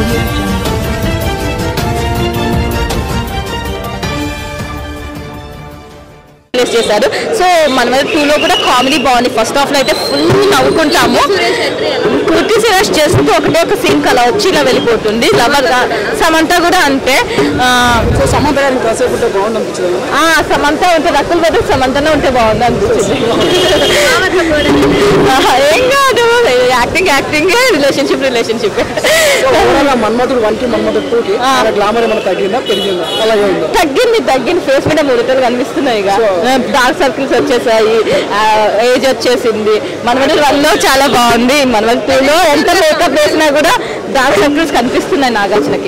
audio jungle. Release చేశారు so మన టూలో కూడా కామెడీ బాగుంది ఫస్ట్ హాఫ్ లో అయితే ఫుల్ నవ్వుకుంటాము కృతి సురేష్ చేస్తూ ఒకటే ఒక సీన్ అలా వచ్చి ఇలా వెళ్ళిపోతుంది లవర్ గా సమంత కూడా అంతే ఆ, సో సమంత గారిని కాసేపు ఉంటే బాగుంది అనిపించదు ఆ, సమంత ఉంటే రకుల్ బదులు సమంతనే ఉంటే బాగుంది అనిపించింది ఆహా, ఏం కాదు acting acting relationship relationship overall Manmadhudu one కి మన్మధుడు టూ కి ఆయన గ్లామర్ ఏమైనా తగ్గిందా పెరిగిందా అలాగే ఉందా తగ్గింది తగ్గింది ఫేస్ మీద ముడతలు కనిపిస్తున్నాయి ఇక డార్క్ సర్కిల్స్ వచ్చేసాయి ఏజ్ వచ్చేసింది మనవడి వన్ లో చాలా బాగుంది మనవడి టూ లో ఎంత మేకప్ వేసినా కూడా డార్క్ సర్కిల్స్ కనిపిస్తున్నాయి నాగార్జునకి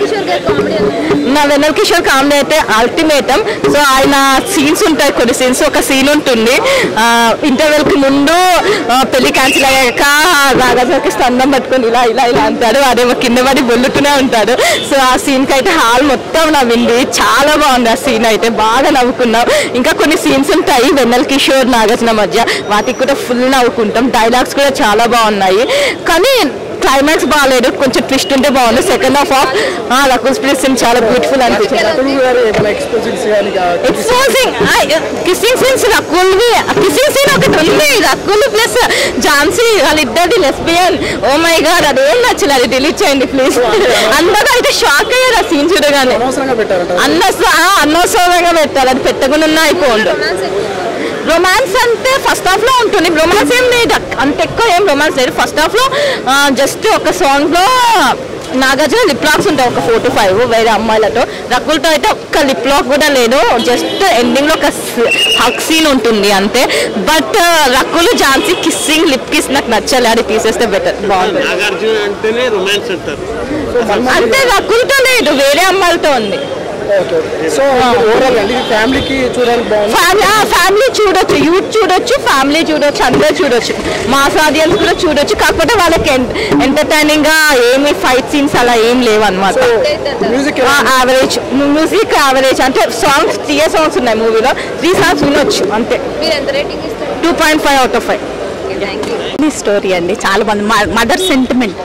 నా వెన్నెల కిషోర్ కామెడీ అయితే అల్టిమేటం సో ఆయన సీన్స్ ఉంటాయి కొన్ని సీన్స్ ఒక సీన్ ఉంటుంది ఇంటర్వెల్ కి ముందు ఆ, పెళ్లి క్యాన్సిల్ అయ్యాక నాగార్జునకి స్తంభం పట్టుకొని ఇలా ఇలా ఇలా అంటాడు అదేమో కింద పడి బొల్లుతూనే ఉంటాడు సో ఆ సీన్ కి అయితే హాల్ మొత్తం నవ్వింది చాలా బాగుంది ఆ సీన్ అయితే బాగా నవ్వుకున్నాం ఇంకా కొన్ని సీన్స్ ఉంటాయి వెన్నెల కిషోర్ నాగార్జున మధ్య వాటికి కూడా ఫుల్ నవ్వుకుంటాం డైలాగ్స్ కూడా చాలా బాగున్నాయి కానీ క్లైమాక్స్ బాగాలేదు కొంచెం ట్విస్ట్ ఉంటే బాగుంది second half of Rakul split scene చాలా బ్యూటిఫుల్ అనిపించింది రకుల్ గారు ఏమైనా ఎక్స్పోజింగ్స్ కానీ ఎక్స్పోజింగ్ కిస్సింగ్ సీన్స్ రకుల్వి కిస్సింగ్ సీన్ ఒకటి ఉంది రకుల్ ప్లస్ ఝాన్సీ వాళ్ళిద్దరిది లెస్బియన్ ఓ మై గాడ్ అదేం నచ్చలేదు అది డిలీట్ చేయండి ప్లీజ్ అందరూ అయితే షాక్ అయ్యారు ఆ సీన్ చూడగానే అనవసరంగా పెట్టారట అన్నవసర ఆ, అనవసరంగా పెట్టాలి అది పెట్టకుండా ఉన్నా అయిపోండు రొమాన్స్ అంటే ఫస్ట్ హాఫ్ లో ఉంటుంది రొమాన్స్ ఏం లేదు అంత ఎక్కువ ఏం రొమాన్స్ లేదు ఫస్ట్ హాఫ్ లో జస్ట్ ఒక సాంగ్ లో నాగార్జున లిప్ లాక్స్ ఉంటాయి ఒక ఫోర్ టు ఫైవ్ వేరే అమ్మాయిలతో రకుల్తో అయితే ఒక్క లిప్ లాక్ కూడా లేదు జస్ట్ ఎండింగ్ లో ఒక హక్ సీన్ ఉంటుంది అంతే but Rakul Jhansi kissing lip kiss నాకు నచ్చలే అది తీసేస్తే బెటర్ బాగుంది నాగార్జున అంటేనే రొమాన్స్ అంటారు అంటే రకుల్తో లేదు వేరే అమ్మాయిలతో ఉంది ఓకే సో ఓవరాల్ అండి ఇది ఫ్యామిలీకి చూడడానికి బాగుంది ఫ్యామిలీ ఫ్యామిలీ చూడొచ్చు యూత్ చూడొచ్చు ఫ్యామిలీ చూడొచ్చు అందరూ చూడొచ్చు మాస్ ఆడియన్స్ కూడా చూడొచ్చు కాకపోతే వాళ్ళకి ఎంటర్టైనింగ్ గా ఏమి ఫైట్ సీన్స్ అలా ఏం లేవు అనమాట మ్యూజిక్ యావరేజ్ మ్యూజిక్ యావరేజ్ అంటే సాంగ్స్ టీఏ సాంగ్స్ ఉన్నాయి మూవీలో త్రీ సాంగ్స్ వినొచ్చు అంతే two point five out of five story అండి చాలా బాగుంది mother sentiment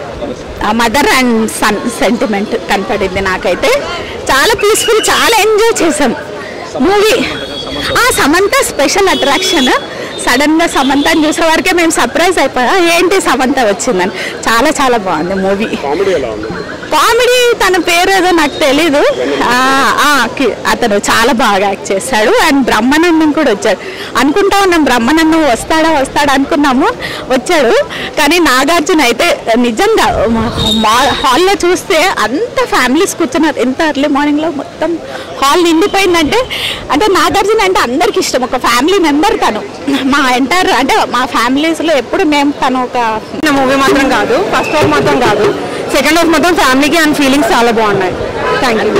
mother and son sentiment కనపడింది నాకైతే చాలా పీస్ఫుల్ చాలా ఎంజాయ్ చేసాం మూవీ ఆ సమంత స్పెషల్ అట్రాక్షన్ సడన్ గా సమంతని చూసే వరకే మేము సర్ప్రైజ్ అయిపోయా ఏంటి సమంత వచ్చిందని చాలా చాలా బాగుంది మూవీ కామెడీ ఎలా ఉంది కామెడీ తన పేరు ఏదో నాకు తెలీదు ఆ, ఆ, కి- అతను చాలా బాగా యాక్ట్ చేశాడు అండ్ బ్రహ్మానందం కూడా వచ్చాడు అనుకుంటా ఉన్నాం బ్రహ్మానందం వస్తాడా వస్తాడా అనుకున్నాము వచ్చాడు కానీ నాగార్జున అయితే నిజంగా మా- హాల్లో చూస్తే అంత ఫ్యామిలీస్ కూర్చున్నారు ఎంత ఎర్లీ మార్నింగ్లో మొత్తం హాల్ నిండిపోయిందంటే అంటే నాగార్జున అంటే అందరికి ఇష్టం ఒక ఫ్యామిలీ మెంబర్ తను మా ఎంటైర్ అంటే మా ఫ్యామిలీస్లో ఎప్పుడు మేము తను ఒక మూవీ మాత్రం కాదు ఫస్ట్ హాఫ్ మాత్రం కాదు సెకండ్ హాఫ్ మొత్తం ఫ్యామిలీకి అండ్ ఫీలింగ్స్ చాలా బాగున్నాయి థ్యాంక్ యూ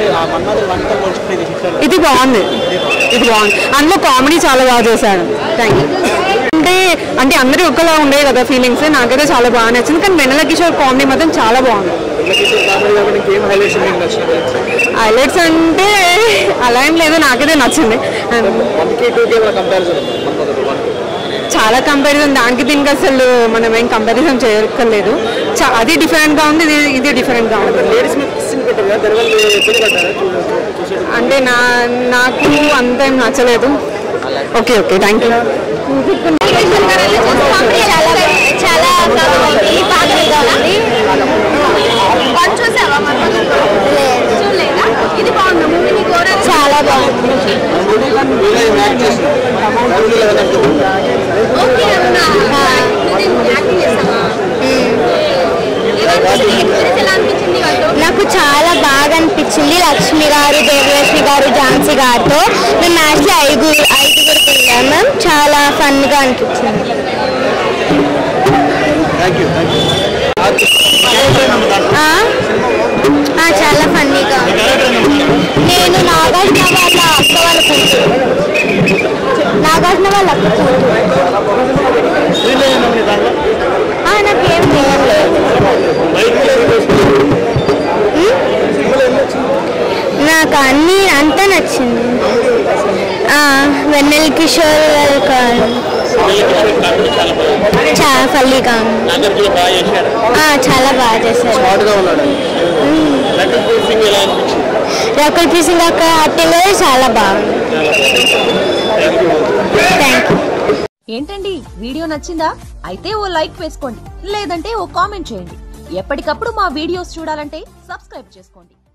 ఇది బాగుంది ఇది బాగుంది అందులో కామెడీ చాలా బాగా చేశాడు థ్యాంక్ యూ అంటే అంటే అందరూ ఒకలా ఉండే కదా ఫీలింగ్స్ నాకైతే చాలా బాగా నచ్చింది కానీ వెన్నెల కిషోర్ కామెడీ మాత్రం చాలా బాగుంది కామెడీ కాకుండా ఇంకేం హైలైట్స్ మీకు నచ్చింది హైలైట్స్ అంటే అలా ఏం లేదు నాకైతే నచ్చింది And వన్ కి టూ కి కంపారిజన్ మన్మధుడు వన్ చాలా కంపారిజన్ దానికి దీనికి అసలు మనం ఏం కంపారిజన్ చేయక్కర్లేదు చా- అది డిఫరెంట్గా ఉంది ఇది ఇది డిఫరెంట్గా ఉంది లేడీస్ మీద కిస్సింగ్ పెట్టారు కదా దానివల్ల పెళ్లి కట్టారా చూసాడు అంటే నా నాకు అంత ఏం నచ్చలేదు ఓకే ఓకే థ్యాంక్ యూ చాలా బాగుంది బాగా ఉంది చాలా బాగుంది నాకు చాలా బాగా అనిపించింది లక్ష్మి గారు దేవలక్ష్మి గారు ఝాన్సీ గారితో మేము మ్యాచ్లో ఐదుగురు ఐదుగురు వెళ్ళాము చాలా ఫన్గా అనిపించింది థ్యాంక్ యూ థ్యాంక్ యూ ఆ? ఆ, చాలా ఫన్నీగా ఉంది. నేను నాగార్జున వాళ్ళ అక్క వాళ్ళ కూతురు నాగార్జున వాళ్ళ అక్క కూతురు ఆ, నాకేం భయం లేదు నాకు అన్ని అంతా నచ్చింది ఆ, వెన్నెల కిషోర్ గారు కా- చాలా పల్లికాం నాగార్జున బాగా చేశాడు చాలా బాగా చేశారు స్మార్ట్ గా ఉన్నాడు రకుల్ ప్రీత్ సింగ్ ఎలా అనిపించింది రకుల్ ప్రీత్ సింగ్ అక్క యాక్టింగ్ కూడా చాలా బాగుంది థ్యాంక్ యూ ఏంటండి వీడియో నచ్చిందా అయితే ఓ లైక్ వేసుకోండి లేదంటే ఓ కామెంట్ చేయండి ఎప్పటికప్పుడు మా వీడియోస్ చూడాలంటే సబ్స్క్రైబ్ చేసుకోండి